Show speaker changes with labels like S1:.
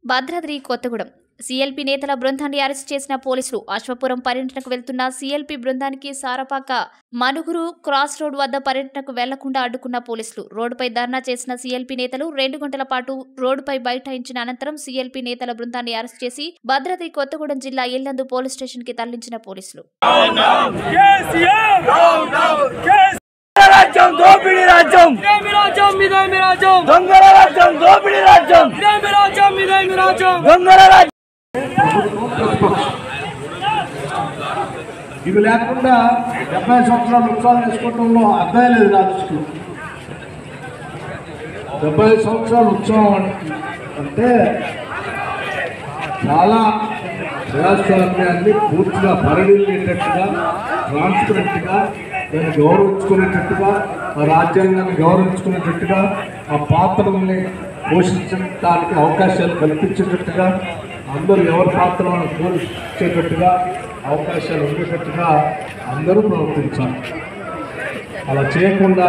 S1: Bhadradri Kothagudem CLP నేతల బృందాన్ని arrest చేసిన పోలీసులు అశ్వపురం పర్యటనకు వెళ్తున్న సీఎల్పీ బృందానికి సారపాక మనుగురు క్రాస్ రోడ్ వద్ద పర్యటనకు వెళ్లకుండా అడ్డుకున్న పోలీసులు రోడ్డుపై ధర్నా చేసిన సీఎల్పీ నేతలు రెండు గంటల పాటు రోడ్డుపై బైఠాయించిన అనంతరం సీఎల్పీ నేతల బృందాన్ని అరెస్ట్ చేసి భద్రాద్రి కొత్తగూడెం జిల్లా ఇల్లందు పోలీస్ స్టేషన్ కి తరలించిన పోలీసులు
S2: రాజ్యం దోపిడీ రాజ్యం
S3: ఇదేమి రాజ్యం ఇదేమి రాజ్యం
S2: దొంగల రాజ్యం దోపిడీ రాజ్యం
S3: ఇదేమి రాజ్యం ఇదేమి రాజ్యం
S2: దొంగల రాజ్యం
S4: ఇవి లేకుండా డెబ్బై సంవత్సరాలు ఉత్సవాలు చేసుకోవటంలో అర్థం లేదు నా దృష్టిలో డెబ్బై సంవత్సరాల ఉత్సవం అంటే- అంటే చాలా ప్రజాస్వామ్యాన్ని పూర్తిగా పరిణిల్లేటట్టుగా ట్రాన్స్పరెంట్గా దాన్ని గౌరవించుకునేటట్టుగా ఆ రాజ్యాంగాన్ని గౌరవించుకునేటట్టుగా ఆ పాత్రల్ని పోషించడానికి అవకాశాలు కల్పించేటట్టుగా అందరూ ఎవరి పాత్రలను పోషించేటట్టుగా అవకాశాలు ఉండేటట్టుగా అందరూ ప్రవర్తించాలి అలా చేయకుండా